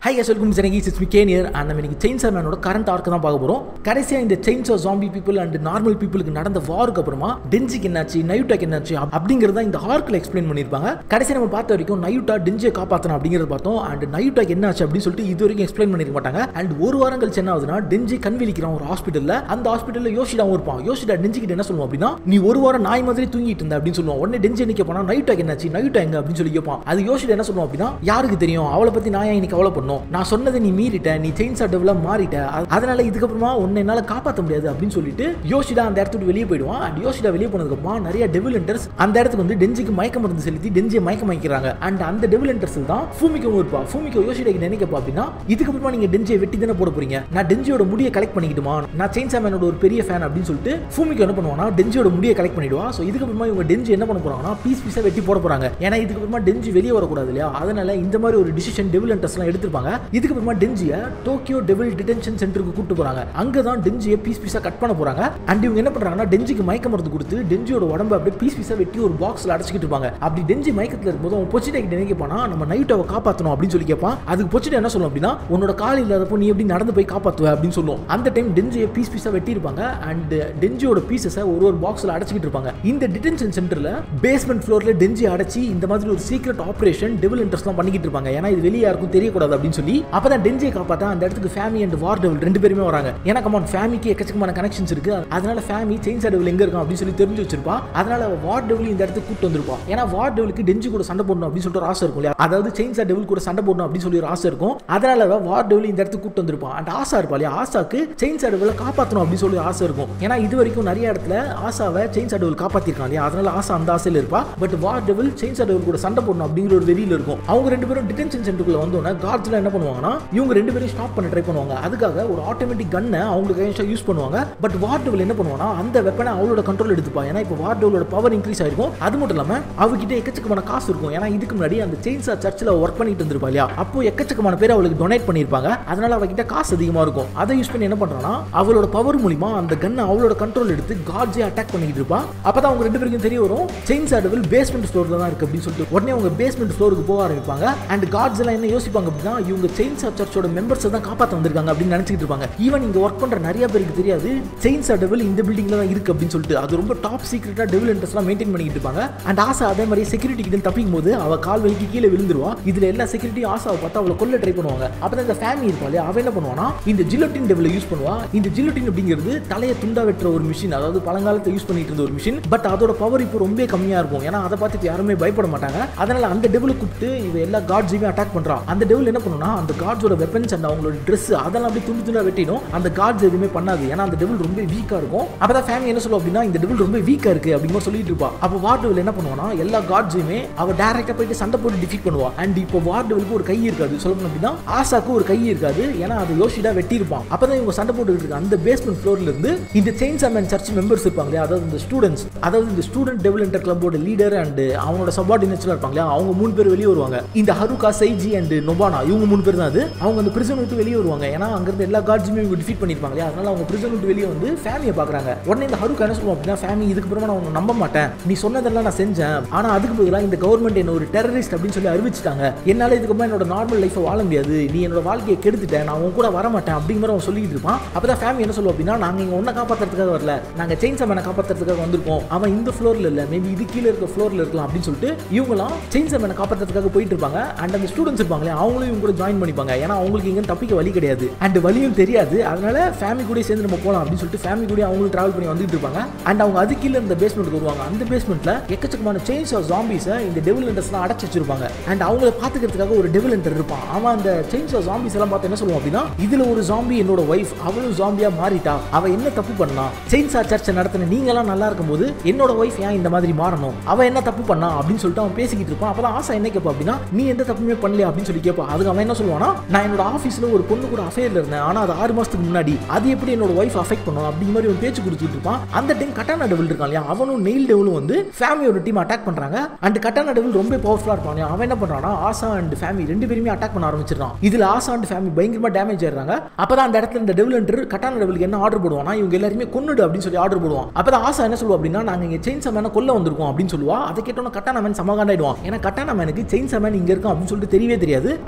High yes welcome செனகி it's me கேனியர் and நம்ம இன்னைக்கு செயின்சா மேனோட கரண்ட் ஆர்க்கு தான் பார்க்க போகிறோம் கடைசியாக இந்த chainsaw zombie people and normal பீப்புளுக்கு நடந்த வாருக்கு அப்புறமா டென்ஜிக்கு என்னாச்சு நயூட்டாக்கு என்னாச்சு அப்~ அப்படிங்கிறத இந்த ஆர்க்கில் எக்ஸ்பிளைன் பண்ணியிருப்பாங்க கடைசி நம்ம பார்த்த வரைக்கும் நயூட்டா டென்ஜியை காப்பாற்றணும் அப்படிங்கிறத பார்த்தோம் அண்ட் நயூட்டாக்கு என்னாச்சு அப்படின்னு சொல்லிட்டு இது வரைக்கும் எக்ஸ்பிளைன் பண்ணிருக்க மாட்டாங்க அண்ட் ஒரு வாரம் கழிச்சு என்ன ஆகுதுன்னா டென்ஜி கண் விழிக்கிறான் ஒரு ஹாஸ்பிட்டலில் அந்த ஹாஸ்பிட்டலில் யோசிடாவும் இருப்பான் யோசிடா டென்ஜி கிட்ட என்ன சொல்லுவோம் அப்படின்னா நீ ஒரு வாரம் நாய் மாதிரி தூங்கிட்டு இருந்த அப்படின்னு சொல்லுவான் உடனே டென்ஜி என்ன கேட்பானா நைட்டாக்கு என்னாச்சு நைட்டா எங்க அப்படின்னு சொல்லி கேட்பான் அது யோசிடா என்ன சொல்லுவோம் அப்படின்னா யாருக்கு தெரியும் அவளை பத்தி நான் ஏன் இன்னைக்கு கவலை பண்ணும் நான் சொன்னதை நீ மீறிட்ட நீ செயின் சாட்டவில் மாறிட்ட அ- அதனால இதுக்கப்புறமா உன்னை என்னால காப்பாற்ற முடியாது அப்படின்னு சொல்லிட்டு யோசிடா அந்த இடத்துக்கு வெளியே போயிடுவான் அண்ட் யோசிடா வெளியே போனதுக்கு அப்புறமா நிறைய டெவில் என்டர்ஸ் அந்த இடத்துக்கு வந்து டெஞ்சிக்கு மயக்க மருந்து செலுத்தி டெஞ்சியை மயக்க மயக்கிறாங்க அண்ட் அந்த டெவில் என்டர்ஸ் தான் ஃபூமிக்கோ இருப்பா ஃபூமிக்கோ யோசிடா நினைக்கப்பா அப்படின்னா இதுக்கப்புறமா நீங்க டெஞ்சியை வெட்டி தானே போட போறீங்க நான் டெஞ்சியோட முடியை கலெக்ட் பண்ணிக்கிட்டுமா நான் செயின் சாமனோட ஒரு பெரிய ஃபேன் அப்படின்னு சொல்லிட்டு ஃபூமிக்கோ என்ன பண்ணுவானா டெஞ்சியோட முடியை கலெக்ட் பண்ணிடுவா ஸோ இதுக்கப்புறமா இவங்க டெஞ்சி என்ன பண்ண போறாங்கன்னா பீஸ் பீஸா வெட்டி போட போறாங்க ஏன்னா இதுக்கப்புறமா டெஞ்சி வெளியே வரக்கூடாது இல்லையா அதனால இந்த மாதிரி ஒரு டிசிஷன் டெவில் என்டர்ஸ்லாம் எடுத்திருப்பாங்க இதுக்கப்புறமா டெஞ்சியை டோக்கியோ டெவில் டிடென்ஷன் சென்டருக்கு கூட்டு போறாங்க அங்க தான் டெஞ்சியை பீஸ் பீஸா கட் பண்ண போறாங்க அண்ட் இவங்க என்ன பண்றாங்கன்னா டெஞ்சிக்கு மயக்க மருந்து கொடுத்து டெஞ்சியோட உடம்ப அப்படியே பீஸ் பீஸா வெட்டி ஒரு பாக்ஸ்ல அடைச்சிக்கிட்டு இருப்பாங்க அப்படி டெஞ்சி மயக்கத்துல இருக்கும்போது அவன் பொச்சிட்டை கிட்ட என்ன கேட்பானா நம்ம நைட்டாவை காப்பாத்தணும் அப்படின்னு சொல்லி கேட்பான் அதுக்கு பொச்சிட்டை என்ன சொல்லும் அப்படின்னா உன்னோட கால் இல்லாதப்போ நீ எப்படி நடந்து போய் காப்பாத்துவ அப்படின்னு சொல்லுவோம் அந்த டைம் டெஞ்சியை பீஸ் பீஸா வெட்டி இருப்பாங்க அண்ட் டெஞ்சியோட பீசஸை ஒரு ஒரு பாக்ஸ்ல அடைச்சிக்கிட்டு இருப்பாங்க இந்த டிடென்ஷன் சென்டர்ல பேஸ்மெண்ட் ஃப்ளோர்ல டெஞ்சி அடைச்சி இந்த மாதிரி ஒரு சீக்ரெட் ஆபரேஷன் டெவில் இன்ட்ரெஸ்ட்லாம் பண்ணிக்கிட்டு இருப்பாங்க ஏன்னா இது வெளியே யாருக்கும் தெரியக்கூடாது அப்படின்னு சொல்லி அப்பதான் டெஞ்சியை காப்பாத்தா அந்த இடத்துக்கு ஃபேமி அண்ட் வார் டெவில் ரெண்டு பேருமே வராங்க ஏன்னா கமான் ஃபேமிக்கு எக்கச்சக்கமான கனெக்ஷன்ஸ் இருக்கு அதனால ஃபேமி செயின்ஸ் டெவில் எங்க இருக்கும் அப்படின்னு சொல்லி தெரிஞ்சு வச்சிருப்பா அதனால அவ வார் டெவில் இந்த இடத்துக்கு கூட்டு வந்திருப்பா ஏன்னா வார் டெவிலுக்கு டெஞ்சி கூட சண்டை போடணும் அப்படின்னு சொல்லிட்டு ஒரு ஆசை இருக்கும் இல்லையா அதாவது செயின்ஸ் டெவில் கூட சண்டை போடணும் அப்படின்னு சொல்லி ஒரு ஆசை இருக்கும் அதனால அவ வார் டெவில் இந்த இடத்துக்கு கூட்டு வந்திருப்பான் அண்ட் ஆசா இருப்பா இல்லையா ஆசாக்கு செயின்ஸ் டெவில் காப்பாற்றணும் அப்படின்னு சொல்லி ஆசை இருக்கும் ஏன்னா இது வரைக்கும் நிறைய இடத்துல ஆசாவை செயின்ஸ் டெவில் காப்பாத்திருக்கான் இல்லையா அதனால ஆசா அந்த ஆசையில இருப்பா but war devil chainsaw devil கூட சண்டை போடணும் அப்படிங்கிற ஒரு வெறியில இருக்கும் அவங்க ரெண்டு பேரும் டிடென்ஷன் சென்டருக்குள்ள வந்தோன்னா கார்ட்ஸ்ல என்ன பண்ணுவாங்கன்னா இவங்க ரெண்டு பேரும் ஸ்டாப் பண்ண ட்ரை பண்ணுவாங்க அதுக்காக ஒரு ஆட்டோமேட்டிக் கன்னை அவங்களுக்கு யூஸ் பண்ணுவாங்க பட் வார் டெவில் என்ன பண்ணுவானா அந்த வெப்பனை அவளோட கண்ட்ரோல் எடுத்துப்பா ஏன்னா இப்போ வார் டெவிலோட பவர் இன்க்ரீஸ் ஆயிருக்கும் அது மட்டும் இல்லாம அவகிட்ட எக்கச்சக்கமான காசு இருக்கும் ஏன்னா இதுக்கு முன்னாடி அந்த செயின்ஸா சர்ச்சில் ஒர்க் பண்ணிட்டு இருந்திருப்பா இல்லையா அப்போ எக்கச்சக்கமான பேர் அவளுக்கு டொனேட் பண்ணியிருப்பாங்க அதனால அவகிட்ட காசு அதிகமா இருக்கும் அதை யூஸ் பண்ணி என்ன பண்றானா அவளோட பவர் மூலியமா அந்த கன்னை அவளோட கண்ட்ரோல் எடுத்து காட்ஸே அட்டாக் பண்ணிட்டு இருப்பா அப்பதான் அவங்க ரெண்டு பேருக்கும் தெரிய வரும் செயின்ஸ் டெவில் பேஸ்மெண்ட் ஃப்ளோர்ல தான் இருக்கு அப்படின்னு சொல்லிட்டு உடனே அவங்க பேஸ்மெண்ட் ஃப்ளோருக்கு போக ஆரம்பிப்பாங்க அண்ட் காட்ஸ் எல்லாம் என்ன யோசிப்பாங்க அப்படின்னா இவங்க செயின்ஸ் சர்ச்சோட மெம்பர்ஸ் தான் காப்பாற்ற வந்திருக்காங்க அப்படின்னு நினைச்சிட்டு இருப்பாங்க ஈவன் இங்க ஒர்க் பண்ற நிறைய பேருக்கு தெரியாது செயின்ஸ் டெவில் இந்த பில்டிங்ல தான் இருக்கு அப்படின்னு சொல்லிட்டு அது ரொம்ப டாப் சீக்ரெட்டா டெவில் இன்ட்ரெஸ்ட்லாம் மெயின்டைன் பண்ணிட்டு இருப்பாங்க அண்ட் ஆசா அதே மாதிரி செக்யூரிட்டி கிட்ட தப்பிக்கும் போது அவ கால் வலிக்கு கீழே விழுந்துருவா இதுல எல்லா செக்யூரிட்டியும் ஆசாவை பார்த்து அவளை கொல்ல ட்ரை பண்ணுவாங்க அப்பதான் இந்த ஃபேமிலி இருப்பா இல்லையா அவ என்ன பண்ணுவானா இந்த ஜில்லோட்டின் டெவில் யூஸ் பண்ணுவா இந்த ஜில்லோட்டின் அப்படிங்கிறது தலையை துண்டா வெட்டுற ஒரு மிஷின் அதாவது பழங்காலத்தை யூஸ் பண்ணிட்டு இருந்த ஒரு மிஷின் பட் அதோட பவர் இப்போ ரொம்ப கம்மியா இருக்கும் ஏன்னா அதை பார்த்துட்டு யாருமே பயப்பட மாட்டாங்க அதனால அந்த டெவிலை கூப்பிட்டு இவ எல்லா காட்ஸையுமே அட்டாக் பண்றா அந்த டெவில் என்ன பண்ணுனா அந்த காட்ஸோட வெப்பன்ஸ் அண்ட் அவங்களோட ட்ரெஸ் அதெல்லாம் அப்படியே துண்டு துண்டா வெட்டிடும் அந்த காட்ஸ் எதுவுமே பண்ணாது ஏன்னா அந்த டெவில் ரொம்ப வீக்கா இருக்கும் அப்பதான் ஃபேமிலி என்ன சொல்லுவோம் அப்படின்னா இந்த டெவில் ரொம்ப வீக்கா இருக்கு அப்படிங்கிற சொல்லிட்டு இருப்பா அப்போ வார் டெவில் என்ன பண்ணுவானா எல்லா காட்ஸையுமே அவ டைரக்டா போயிட்டு சண்டை போட்டு டிஃபீட் பண்ணுவா அண்ட் இப்போ வார் டெவிலுக்கு ஒரு கை இருக்காது சொல்லணும் அப்படின்னா ஆசாக்கு ஒரு கை இருக்காது ஏன்னா அதை யோசிடா வெட்டி இருப்பான் அப்பதான் இவங்க சண்டை போட்டுக்கிட்டு இருக்க அந்த பேஸ்மெண்ட் ஃப்ளோர்ல இருந்து இந்த செயின்ஸ் அமேன் சர்ச் மெம்பர்ஸ் இருப்பாங்க இல்லையா அதாவது இந்த ஸ்டூடெண்ட்ஸ் அதாவது இந்த ஸ்டூடெண்ட் டெவலப்மெண்ட் கிளப்போட லீடர் அண்ட் அவனோட சபார்டினேட்ஸ்லாம் இருப்பாங்க இல்லையா அவங்க மூணு பேர் வெளியே வருவாங்க இந்த ஹருகா சைஜி அண்ட் நொபானா இவங்க மூணு பேர் தான் அது அவங்க அந்த பிரிசன் விட்டு வெளியே வருவாங்க ஏன்னா அங்க இருந்து எல்லா கார்ட்ஸுமே இவங்க டிஃபீட் பண்ணிருப்பாங்க இல்லையா அதனால அவங்க பிரிசன் விட்டு வெளியே வந்து ஃபேமிலியை பாக்குறாங்க உடனே இந்த ஹருகா என்ன சொல்லுவோம் அப்படின்னா ஃபேமிலி இதுக்கு அப்புறமா நான் உன்னை நம்ப மாட்டேன் நீ சொன்னதெல்லாம் நான் செஞ்சேன் ஆனா அதுக்கு பதிலாக இந்த கவர்மெண்ட் என்ன ஒரு டெரரிஸ்ட் அப்படின்னு சொல்லி அறிவிச்சிட்டாங்க என்னால இதுக்கப்புறமா என்னோட நார்மல் லைஃபை வாழ முடியாது நீ என்னோட வாழ்க்கையை கெடுத்துட்டேன் நான் உன் கூட வர மாட்டேன் அப்படிங்கிற மாதிரி அவன் சொல்லிட்டு இருப்பான் அப்பதான் ஃபேமிலி என்ன சொல்லுவோம் அப்படின்னா நாங்க இங்க உன்னை காப்பாத்துறதுக்காக வரல நாங்க செயின்ஸ் மேனை காப்பாத்துறதுக்காக வந்திருக்கோம் அவன் இந்த ஃப்ளோர்ல இல்ல மேபி இது கீழே இருக்க ஃப்ளோர்ல இருக்கலாம் அப்படின்னு சொல்லிட்டு இவங்கலாம் செயின்ஸ் மேனை காப்பாத்துறதுக்காக போயிட்டு இருப்பாங்க அண்ட் அந்த ஸ்டூடெண்ட்ஸ் இருப்பாங்களே அவங்களும் இவங்க கூட ஜாயின் பண்ணிப்பாங்க ஏன்னா அவங்களுக்கு இங்க தப்பிக்க வழி கிடையாது அண்ட் வழியும் தெரியாது அதனால ஃபேமிலி கூட சேர்ந்து நம்ம போகலாம் அப்படின்னு சொல்லிட்டு ஃபேமிலி கூட அவங்களும் டிராவல் பண்ணி வந்துட்டு இருப்பாங்க அண்ட் அவங்க அது கீழே இருந்த பேஸ்மெண்ட்டுக்கு வருவாங்க அந்த பேஸ்மெண்ட்ல எக்கச்சக்கமான செயின்ஸ் ஆஃப் ஜாம்பிஸை இந்த டெவில் என்டர்ஸ்லாம் அடைச்சு வச்சிருப்பாங்க அண்ட் அவங்கள பாத்துக்கிறதுக்காக ஒரு டெவில் என்டர் இருப்பான் அவன் அந்த செயின்ஸ் ஆஃப் ஜாம்பிஸ் எல்லாம் பார்த்து என்ன சொல்லுவான் அப்படின்னா இதுல ஒரு ஜாம்பி என்னோட ஒய்ஃப் அவளும் ஜாம்பியா மாறிட்டா அவ என்ன தப்பு பண்ணா செயின்ஸ் ஆ சர்ச்சை நடத்தின நீங்க எல்லாம் நல்லா இருக்கும்போது என்னோட ஒய்ஃப் ஏன் இந்த மாதிரி மாறணும் அவ என்ன தப்பு பண்ணா அப்படின்னு சொல்லிட்டு அவன் பேசிக்கிட்டு இருப்பான் அப்பதான் ஆசா என்ன கேட்பா அப்படின்னா நீ எந்த தப்புமே பண்ணல அப்படின்னு சொல்லி கேட்பா அதுக்கு அவன் என்ன சொல்லுவானா நான் என்னோட ஆஃபீஸ்ல ஒரு பொண்ணு கூட அஃபேர்ல இருந்தேன் ஆனா அது ஆறு மாசத்துக்கு முன்னாடி அது எப்படி என்னோட ஒய்ஃப் அஃபெக்ட் பண்ணும் அப்படிங்கிற மாதிரி அவன் பேச்சு கொடுத்துட்டு இருப்பான் அந்த டைம் கட்டானா டெவில் இருக்கான் இல்லையா அவனும் நெயில் டெவிலும் வந்து ஃபேமிலியோட டீம் அட்டாக் பண்றாங்க அண்ட் கட்டானா டெவில் ரொம்ப பவர்ஃபுல்லா இருப்பான் இல்லையா? அவன் என்ன பண்றானா ஆசா அண்ட் ஃபேமிலி ரெண்டு பேருமே அட்டாக் பண்ண ஆரம்பிச்சிடறான் இதுல ஆசா அண்ட் ஃபேமிலி பயங்கரமா டேமேஜ் ஆயிடுறாங்க அப்பதான் அந்த இடத்துல இந்த டெவில் என்டர் கட்டான டெவிலுக்கு என்ன ஆர்டர் போடுவானா இவங்க எல்லாருமே கொன்னுடு அப்படின்னு சொல்லி ஆர்டர் போடுவான் அப்பதான் ஆசா என்ன சொல்லுவா அப்படின்னா நாங்க இங்க செயின் சமேன கொல்ல வந்திருக்கோம் அப்படின்னு சொல்லுவா அதை கேட்டோன்னா கட்டான மேன் சமாகாண்டாயிடுவான் ஏன்னா கட்டான மேனுக்கு செயின் சமேன் இங்க இருக்கும் அப்படின்னு சொல்லிட்டு தெரியவே தெரியாது அண்ட் அது மட்டும்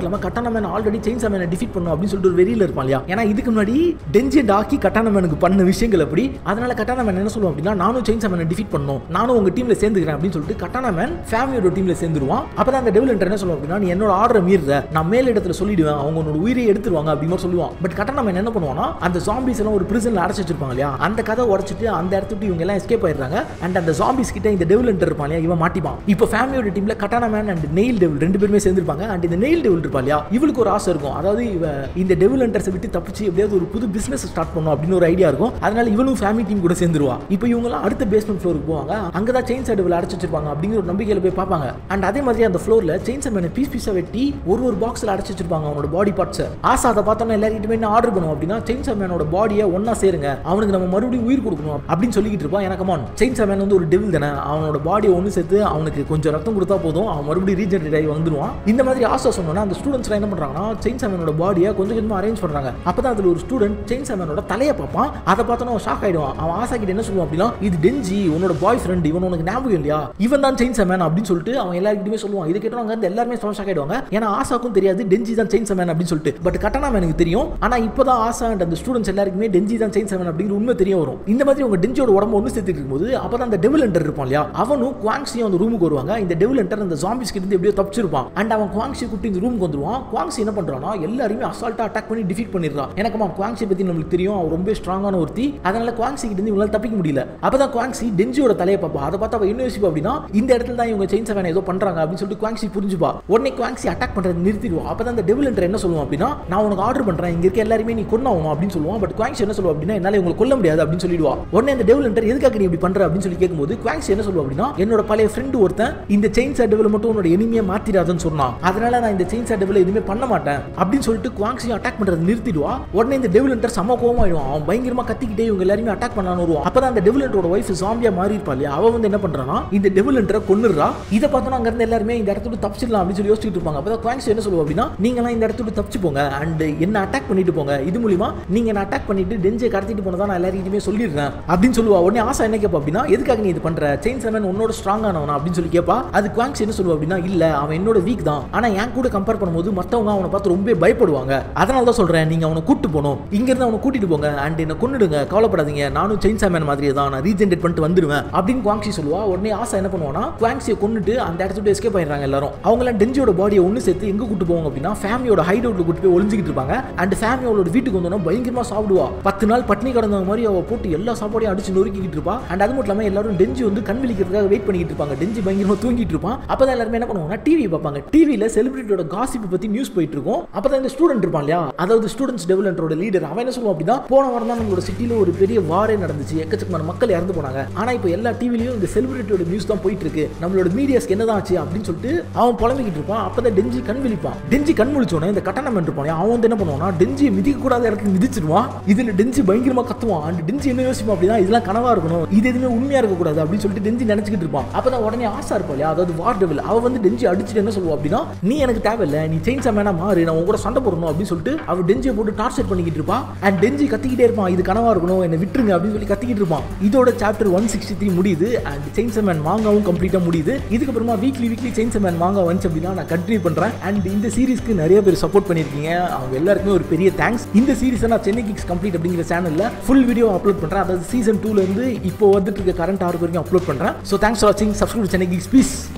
இல்லாமல் கட்டான மேன் ஆல்ரெடி செயின்சா மேனை டிஃபீட் பண்ணும் அப்படின்னு சொல்லிட்டு ஒரு வெறியில் இருப்பான் இல்லையா ஏன்னா இதுக்கு முன்னாடி டென்ஜி டாக்கி கட்டான மேனுக்கு பண்ண விஷயங்கள் அப்படி அதனால கட்டான மேன் என்ன சொல்லுவோம் அப்படின்னா நானும் செயின்சா மேனை டிஃபீட் பண்ணணும் நானும் உங்க டீம்ல சேர்ந்துக்கிறேன் அப்படின்னு சொல்லிட்டு கட்டான மேன் ஃபேமிலியோட டீம்ல சேர்ந்துருவான் அப்பதான் அந்த டெவில் என்ன சொல்லுவோம் அப்படின்னா நீ என்னோட ஆர்டரை மீறுற நான் மேல் இடத்துல சொல்லிடுவேன் அவங்க உன்னோட உயிரை எடுத்துருவாங்க அப்படின்னு சொல்லுவான் பட் கட்டான மேன் என்ன பண்ணுவானா அந்த ஜாம்பிஸ் எல்லாம் ஒரு பிரிசன்ல அடைச்சு வச்சிருப்பாங்க இல்லையா அந்த கதை உடைச்சிட்டு அந்த இடத்த விட்டு இவங்க எல்லாம் எஸ்கேப் ஆயிடுறாங்க அண்ட் அந்த ஜாம்பிஸ் கிட்ட இந்த டெவில் இருப்பான் இல்லையா இவன் மாட்டிப்பான் இப்போ ஃபேமிலியோட டீம்ல கட்டான மேன் அண்ட் நெயில் டெவில் ரெண்டு பேருமே சேர்ந்திருப்பாங்க அண்ட் இந்த நெயில் டெவில் இருப்பா இல்லையா இவளுக்கு ஒரு ஆசை இருக்கும் அதாவது இவ இந்த டெவில் ஹண்டர்ஸை விட்டு தப்பிச்சு எப்படியாவது ஒரு புது பிசினஸ் ஸ்டார்ட் பண்ணும் அப்படின்னு ஒரு ஐடியா இருக்கும் அதனால இவளும் ஃபேமிலி டீம் கூட சேர்ந்துருவா இப்போ இவங்கலாம் அடுத்த பேஸ்மெண்ட் ஃப்ளோருக்கு போவாங்க அங்கே தான் செயின் சைடுவில் அடைச்சு வச்சிருப்பாங்க அப்படிங்கிற ஒரு நம்பிக்கையில் போய் பார்ப்பாங்க அண்ட் அதே மாதிரி அந்த ஃப்ளோரில் செயின்ஸ் மேனை பீஸ் பீஸாக வெட்டி ஒரு ஒரு பாக்ஸில் அடைச்சு வச்சிருப்பாங்க அவனோட பாடி பார்ட்ஸை ஆசை அதை பார்த்தோன்னா எல்லாருக்கிட்டுமே என்ன ஆர்டர் பண்ணுவோம் அப்படின்னா செயின்ஸ் மேனோட பாடியை ஒன்றா சேருங்க அவனுக்கு நம்ம மறுபடியும் உயிர் கொடுக்கணும் அப்படின்னு சொல்லிக்கிட்டு இருப்பான் எனக்கு மான் செயின்ஸ் மேன் வந்து ஒரு டெவில் தானே அவனோட பாடியை ஒன்று சேர்த்து அவனுக்கு கொஞ்சம் ரத்தம் கொடுத்தா போதும் அவன் மறுபடியும் ரீஜெனரேட் ஆகி வந்துடுவான் இந்த மாதிரி ஆசை சொன்னோன்னா அந்த ஸ்டூடெண்ட்ஸ்லாம் என்ன பண்ணுறாங்கன்னா செயின் சாமனோட பாடியை கொஞ்சம் கொஞ்சமாக அரேஞ்ச் பண்ணுறாங்க அப்போ தான் அதில் ஒரு ஸ்டூடெண்ட் செயின் சாமனோட தலையை பார்ப்பான் அதை பார்த்தோன்னா அவன் ஷாக் ஆயிடுவான் அவன் ஆசா கிட்ட என்ன சொல்லுவான் அப்படின்னா இது டெஞ்சி உன்னோட பாய் ஃப்ரெண்ட் இவன் உனக்கு ஞாபகம் இல்லையா இவன் தான் செயின் சாமன் அப்படின்னு சொல்லிட்டு அவன் எல்லாருக்கிட்டுமே சொல்லுவான் இது கேட்டவங்க வந்து எல்லாருமே ஷாக் ஆயிடுவாங்க ஏன்னா ஆசாக்கும் தெரியாது டெஞ்சி தான் செயின் சாமன் அப்படின்னு சொல்லிட்டு பட் கட்டணா எனக்கு தெரியும் ஆனால் இப்போதான் ஆசா அண்ட் அந்த ஸ்டூடெண்ட்ஸ் எல்லாருக்குமே டெஞ்சி தான் செயின் சாமன் அப்படிங்கிற உண்மை தெரிய வரும் இந்த மாதிரி உங்க டெஞ்சியோட உடம்பு ஒன்று சேர்த்துட்டு இருக்கும்போது அப்போ தான் அந்த டெவில் என்டர் இருப்பான் இல்லையா அவனும் குவாங்ஸியும் அந்த ரூமுக்கு வருவாங்க இந்த டெவில் என்டர் அந்த ஜாம்பிஸ் கிட்ட இருந்து எப்படியோ தப்பிச்சிருப்பான் அண்ட் அவன் குவாங்ஸி கூப்பிட்டு இந்த ரூமுக்கு வந்துருவான் குவாங்ஸி என்ன பண்றானா எல்லாருமே அசால்ட்டா அட்டாக் பண்ணி டிஃபீட் பண்ணிடுறான் எனக்குமா குவாங்ஸி பத்தி நம்மளுக்கு தெரியும் அவன் ரொம்ப ஸ்ட்ராங்கான ஒருத்தி அதனால குவாங்ஸி கிட்ட இருந்து இவங்களால தப்பிக்க முடியல அப்பதான் குவாங்ஸி டெஞ்சியோட தலையை பார்ப்பா அதை பார்த்து அவன் என்ன யோசிப்பா அப்படின்னா இந்த இடத்துல தான் இவங்க செயின் செவன் ஏதோ பண்றாங்க அப்படின்னு சொல்லிட்டு குவாங்ஸி புரிஞ்சுப்பா உடனே குவாங்ஸி அட்டாக் பண்றது நிறுத்திடுவா அப்பதான் அந்த டெவில் என்டர் என்ன சொல்லுவான் அப்படின்னா நான் உனக்கு ஆர்டர் பண்றேன் இங்க இருக்க எல்லாருமே நீ கொன்னாகும் அப்படின்னு சொல்லுவான் பட் குவாங்ஸி என்ன சொல்லுவா அப்படின்னா என்னால உங்களை கொல்ல முடியாது அப்படின்னு சொல்லிடுவா உடனே அந்த டெவில் என்டர் எதுக்காக நீ இப்படி பண்ற அப்படின்னு சொல்லி கேட்கும்போது குவாங்ஸி என்ன சொல்லுவா அப்படின்னா என்னோட பழைய ஃப்ரெண்டு ஒருத்தன் இந்த செயின் சர்டிவில் மட்டும் உன்னோட எனிமையை மாத்திராதுன்னு சொன்னான் அதனால நான் இந்த செயின் சர்டிவில் எதுவுமே பண்ண மாட்டேன் அப்படின்னு சொல்லிட்டு குவாங்ஸி அட்டாக் பண்றது நிறுத்திடுவா உடனே இந்த டெவில் என்டர் செம்ம கோவம் ஆயிடுவான் அவன் பயங்கரமா கத்திக்கிட்டே இவங்க எல்லாருமே அட்டாக் பண்ணலான்னு வருவான் அப்பதான் அந்த டெவில் என்டரோட ஒய்ஃப் ஜாம்பியா மாறி இருப்பா இல்லையா அவ வந்து என்ன பண்றானா இந்த டெவில் என்டரை கொன்னுறா இதை பார்த்தோன்னா அங்க இருந்து எல்லாருமே இந்த இடத்துல தப்பிச்சிடலாம் அப்படின்னு சொல்லி யோசிச்சுட்டு இருப்பாங்க அப்பதான் குவாங்ஸி என்ன சொல்லுவா அப்படின்னா நீங்களாம் இந்த இடத்துல தப்பிச்சு போங்க அண்ட் என்ன அட்டாக் பண்ணிட்டு போங்க இது மூலியமா நீங்க என்ன அட்டாக் பண்ணிட்டு டெஞ்சை கடத்திட்டு போனதா நான் எல்லாருக்கிட்டுமே சொல்லிடுறேன் அப்படின்னு சொல்லுவா உடனே ஆசை என்ன கேட்பா அப்படின்னா எதுக்காக நீ இது பண்ற செயின் செவன் உன்னோட ஸ்ட்ராங்கானவனா அப்படின்னு சொல்லி கேட்பா அது குவாங்ஸ் என்ன சொல்லுவா அப்படின்னா இல்ல அவன் என்னோட வீக் தான் ஆனா என் கூட கம்பேர் பண்ணும்போது மத்தவங்க அவனை பார்த்து ரொம்ப பயப்படுவாங்க அதனால தான் சொல்றேன் நீங்க அவனை கூட்டு போகணும் இங்க இருந்து அவனை கூட்டிட்டு போங்க அண்ட் என்ன கொன்னுடுங்க கவலைப்படாதீங்க நானும் செயின் சாமன் மாதிரியே தான் நான் ரீஜென்ரேட் பண்ணிட்டு வந்துடுவேன் அப்படின்னு குவாங்ஸி சொல்லுவா உடனே ஆசை என்ன பண்ணுவானா குவாங்ஸியை கொண்டுட்டு அந்த இடத்துல எஸ்கேப் ஆயிடுறாங்க எல்லாரும் அவங்களாம் டெஞ்சியோட பாடியை ஒன்று சேர்த்து எங்க கூட்டு போவாங்க அப்படின்னா ஃபேமிலியோட ஹைட் அவுட்ல கூட்டு போய் ஒளிஞ்சிக்கிட்டு இருப்பாங்க அண்ட் ஃபேமிலி அவளோட வீட்டுக்கு வந்தோன்னா பயங்கரமா சாப்பிடுவா பத்து நாள் பட்னி கடந்தவங்க மாதிரி அவ போட்டு எல்லா சாப்பாடையும் அடிச்சு நொறுக்கிட்டு இருப்பா அண்ட் அது மட்டும் இல்லாம எல்லாரும் டெஞ்சி வந்து கண் விழிக்கிறதுக்காக வெயிட் பண்ணிட்டு இருப்பாங்க டெஞ்சி பயங்கரமா தூங்கிட்டு இருப்பான் அப்பதான் எல்லாருமே என்ன பண்ணுவாங்க டிவி பார்ப்பாங்க டிவியில செலிபிரிட்டியோட காசிப் பத்தி நியூஸ் போயிட்டு இருக்கும் அப்பதான் இந்த ஸ்டூடெண்ட் இருப்பான் இல்லையா அதாவது ஸ்டூடெண்ட்ஸ் டெவலப்பரோட லீடர் அவன் என்ன சொல்லுவான் அப்படின்னா போன வாரம் தான் நம்மளோட சிட்டில ஒரு பெரிய வாரே நடந்துச்சு எக்கச்சக்கமான மக்கள் இறந்து போனாங்க ஆனா இப்போ எல்லா டிவிலையும் இந்த செலிபிரிட்டியோட நியூஸ் தான் போயிட்டு இருக்கு நம்மளோட மீடியாஸ்க்கு என்னதான் ஆச்சு அப்படின்னு சொல்லிட்டு அவன் புலம்பிக்கிட்டு இருப்பான் அப்பதான் டெஞ்சி கண் விழிப்பான் டெஞ்சி கண் முழிச்சோன்னே இந்த கட்டணம் இருப்பான் அவன் வந்து என்ன பண்ணுவான்னா டெஞ்சி மிதிக்க கூடாத இடத்துக்கு மிதிச்சிருவான் இதுல டெஞ்சி பயங்கரமா கத்துவான் அண்ட் டெஞ்சி என்ன யோசிப்பான் அப்படின்னா இதெல்லாம் கனவா இருக்கணும் இது எதுவுமே உண்மையா இருக்க கூடாது அப்படின்னு சொல்லிட்டு டெஞ்சி நினைச்சுக்கிட்டு இருப்பான் அப்பதான் உடனே ஆசா இருப்பா இல்லையா அதாவது வார் டெவில் அவ வந்து டெஞ்சி அடிச்சுட்டு என்ன சொல்லுவா அப்படின்னா நீ எனக்கு தேவையில்ல நீ செயின் சாமேனா மாறு நான் உன் கூட சண்டை போடணும் அப்படின்னு சொல்லிட்டு அவ டெஞ்சியை போட்டு டார்ச்சர் பண்ணிக்கிட்டு இருப்பா அண்ட் டெஞ்சி கத்திக்கிட்டே இருப்பான் இது கனவா இருக்கணும் என்ன விட்டுருங்க அப்படின்னு சொல்லி கத்திக்கிட்டு இருப்பான் இதோட சாப்டர் ஒன் சிக்ஸ்டி த்ரீ முடியுது அண்ட் செயின் சாமேன் மாங்காவும் கம்ப்ளீட்டா முடியுது இதுக்கப்புறமா வீக்லி வீக்லி செயின் சாமேன் மாங்கா வந்துச்சு அப்படின்னா நான் கண்டினியூ பண்றேன் அண்ட் இந்த சீரிஸ்க்கு நிறைய பேர் சப்போர்ட் பண்ணிருக்கீங்க அவங்க எல்லாருக்குமே ஒரு பெரிய தேங்க்ஸ் இந்த சீரிஸை நான் சென்னை கிக்ஸ் கம்ப்ளீட் அப்படிங்கிற சேனல்ல ஃபுல் வீடியோ அப்லோட் பண்றேன் அதாவது சீசன் டூல இருந்து இப்போ வந்துட்டு இருக்க கரண்ட் ஆர்க் வரைக்கும் அப்லோட் பண்றேன் ஸோ தேங்க்ஸ் ஃபார் வாட்சிங் சப்ஸ்கிரைப் சென்னை கிக்ஸ் ப்ளீஸ்